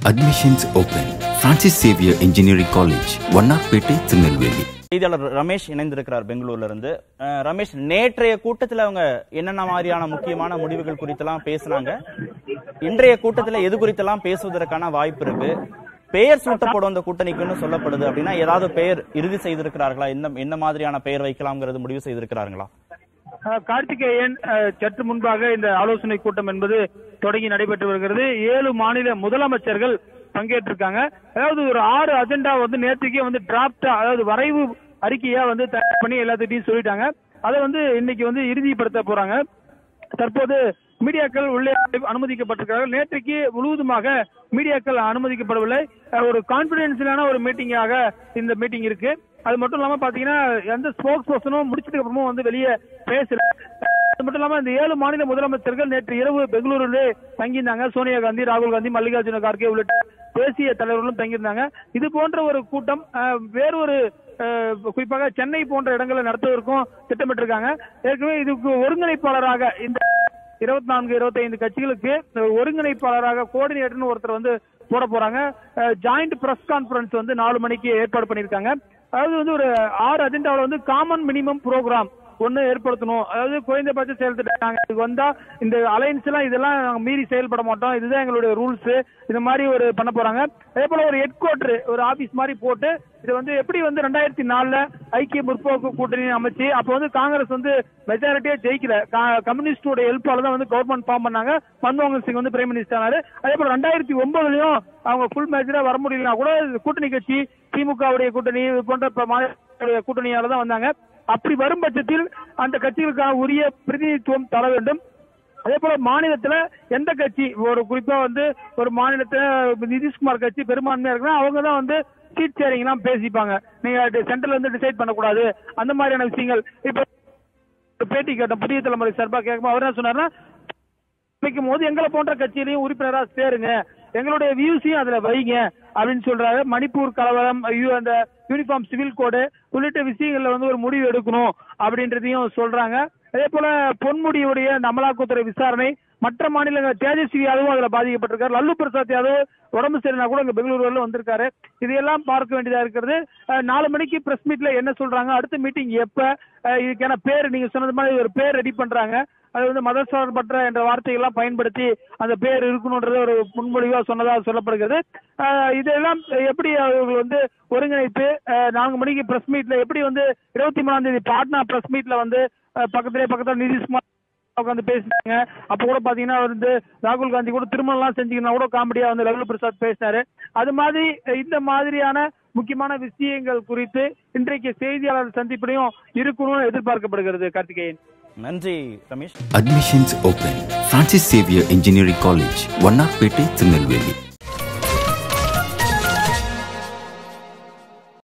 Admissions open. Francis Xavier Engineering College, Vannarpettai Tirunelveli செய்தியாளர் ரமேஷ் இணைந்திருக்கிறார் பெங்களூர்ல இருந்து அஹ், ரமேஷ் நேற்றைய கூட்டத்துல அவங்க என்னென்ன மாதிரியான முக்கியமான முடிவுகள் குறித்தெல்லாம் பேசுனாங்க இன்றைய கூட்டத்துல எது குறித்தெல்லாம் பேசுவதற்கான வாய்ப்பு இருக்கு பெயர் சூட்டப்படும் அந்த கூட்டணிக்குன்னு சொல்லப்படுது அப்படின்னா ஏதாவது பெயர் இறுதி செய்திருக்கிறார்களா என்ன என்ன மாதிரியான பெயர் வைக்கலாம்ங்கிறது முடிவு செய்திருக்கிறார்களா அஹ் கார்த்திகேயன் அஹ், சற்று முன்பாக இந்த ஆலோசனை கூட்டம் என்பது தொடங்கி நடைபெற்று வருகிறது ஏழு மாநில முதலமைச்சர்கள் பங்கேற்றிருக்காங்க அதாவது ஒரு ஆறு அஜெண்டா வந்து நேற்றுக்கே வந்து டிராப்டா அதாவது வரைவு அறிக்கையா வந்து தயார் பண்ணி எல்லாத்திட்டையும் சொல்லிட்டாங்க அதை வந்து இன்னைக்கு வந்து இறுதிப்படுத்த போறாங்க தற்போது மீடியாக்கள் உள்ளே அனுமதிக்கப்பட்டிருக்கிறார்கள் நேற்றைக்கு முழுவதுமாக மீடியாக்கள் அனுமதிக்கப்படவில்லை அஹ் ஒரு கான்பிடென்ஷியலான ஒரு மீட்டிங்காக இந்த மீட்டிங் இருக்கு அது மட்டும் இல்லாம பாத்தீங்கன்னா எந்த ஸ்போக்ஸ் பர்சனும் முடிச்சதுக்கு அப்புறமும் வந்து வெளியே பேசல அது மட்டும் இல்லாம இந்த ஏழு மாநில முதலமைச்சர்கள் நேற்று இரவு பெங்களூருல தங்கியிருந்தாங்க சோனியா காந்தி ராகுல் காந்தி மல்லிகார்ஜுன கார்கே உள்ளிட்ட தேசிய தலைவர்களும் தங்கியிருந்தாங்க இது போன்ற ஒரு கூட்டம் அஹ், வேறொரு அஹ், குறிப்பாக சென்னை போன்ற இடங்களை நடத்துவதற்கும் திட்டமிட்டிருக்காங்க ஏற்கனவே இதுக்கு ஒருங்கிணைப்பாளராக இந்த இருபத்தி நான்கு இருபத்தி ஐந்து கட்சிகளுக்கு ஒருங்கிணைப்பாளராக கோஆர்டினேட்டர்னு ஒருத்தர் வந்து போட போறாங்க ஜாயிண்ட் பிரஸ் கான்ஃபரன்ஸ் வந்து நாலு மணிக்கு ஏற்பாடு பண்ணிருக்காங்க அதாவது வந்து ஒரு ஆறு அஜெண்டாவில் வந்து காமன் மினிமம் ப்ரோக்ராம் ஒண்ணு ஏற்படுத்தணும் அதாவது குறைந்தபட்ச செயல் திட்டம் நாங்க இதுக்கு வந்தா இந்த அலைன்ஸ் எல்லாம் இதெல்லாம் நாங்க மீறி செயல்பட மாட்டோம் இதுதான் எங்களுடைய ரூல்ஸ் இந்த மாதிரி ஒரு பண்ண போறாங்க அதே போல ஒரு ஹெட் குவார்டர் ஒரு ஆபீஸ் மாதிரி போட்டு இது வந்து எப்படி வந்து ரெண்டாயிரத்தி நாலுல ஐக்கிய முற்போக்கு கூட்டணி அமைச்சு அப்ப வந்து காங்கிரஸ் வந்து மெஜாரிட்டியா ஜெயிக்கல கா- கம்யூனிஸ்டோட ஹெல்ப்பால தான் வந்து கவர்மெண்ட் ஃபார்ம் பண்ணாங்க மன்மோகன் சிங் வந்து பிரைம் மினிஸ்டர் ஆனாரு அதே போல ரெண்டாயிரத்தி ஒன்பதுலயும் அவங்க ஃபுல் மேஜரா வர முடியலனா கூட கூட்டணி கட்சி திமுகவுடைய கூட்டணி இது போன்ற ப- மாநில கூட்டணியால தான் வந்தாங்க அப்படி வரும் பட்சத்தில் அந்த கட்சிகளுக்கான உரிய பிரதிநிதித்துவம் தர வேண்டும் அதே போல மாநிலத்துல எந்த கட்சி ஒரு குறிப்பா வந்து ஒரு மாநிலத்துல நிதிஷ்குமார் கட்சி பெரும்பான்மையா இருக்குன்னா அவங்க தான் வந்து சீட் ஷேரிங் எல்லாம் பேசிப்பாங்க நீங்க சென்ட்ரல் வந்து டிசைட் பண்ணக்கூடாது அந்த மாதிரியான விஷயங்கள் இப்ப ஒரு பேட்டி கேட்டோம் புதிய தலைமுறை சார்பா கேட்கும் அவர் என்ன சொன்னாருன்னா வைக்கும் போது எங்களை போன்ற கட்சியிலையும் உறுப்பினரா சேருங்க எங்களுடைய வியூஸையும் அதுல வைங்க அப்படின்னு சொல்றாரு மணிப்பூர் கலவரம் ஐயோ அந்த யூனிஃபார்ம் சிவில் கோடு உள்ளிட்ட விஷயங்கள்ல வந்து ஒரு முடிவு எடுக்கணும் அப்படின்றதையும் சொல்றாங்க அதே போல பொன்முடியுடைய இந்த அமலாக்கத்துறை விசாரணை மற்ற மாநிலங்கள் தேஜஸ்வி யாதவும் அதுல பாதிக்கப்பட்டிருக்காரு லல்லு பிரசாத் யாதவ் உடம்பு சரியில்லைனா கூட இங்க பெங்களூரு வரல வந்திருக்காரு இதையெல்லாம் பார்க்க வேண்டியதா இருக்கிறது அஹ், நாலு மணிக்கு பிரஸ் மீட்ல என்ன சொல்றாங்க அடுத்த மீட்டிங் எப்ப அஹ், இதுக்கான பேர் நீங்க சொன்னது மாதிரி ஒரு பேர் ரெடி பண்றாங்க அது வந்து மதசார்பற்ற என்ற வார்த்தைகள்லாம் பயன்படுத்தி அந்த பேர் இருக்கணும்ன்றது ஒரு முன்மொழிவா சொன்னதாக சொல்லப்படுகிறது ஆஹ் இதெல்லாம் எப்படி அவர்கள் வந்து ஒருங்கிணைத்து ஆஹ் நான்கு மணிக்கு பிரஸ் மீட்ல எப்படி வந்து இருபத்தி மூணாம் தேதி பாட்னா பிரஸ் மீட்ல வந்து ஆஹ் பக்கத்திலே பக்கத்துல நிதிஷ்குமார் உட்காந்து பேசினாங்க அப்ப கூட பாத்தீங்கன்னா வந்து ராகுல் காந்தி கூட திருமணம் எல்லாம் செஞ்சீங்கன்னா கூட காமெடியா வந்து லல்லு பிரசாத் பேசினாரு அது மாதிரி இந்த மாதிரியான முக்கியமான விஷயங்கள் குறித்து இன்றைக்கு செய்தியாளர் சந்திப்பிலையும் இருக்கணும்னு எதிர்பார்க்கப்படுகிறது கார்த்திகேயன் நன்றி Ramesh Admissions open. Francis Xavier Engineering College, Vannarpettai Tirunelveli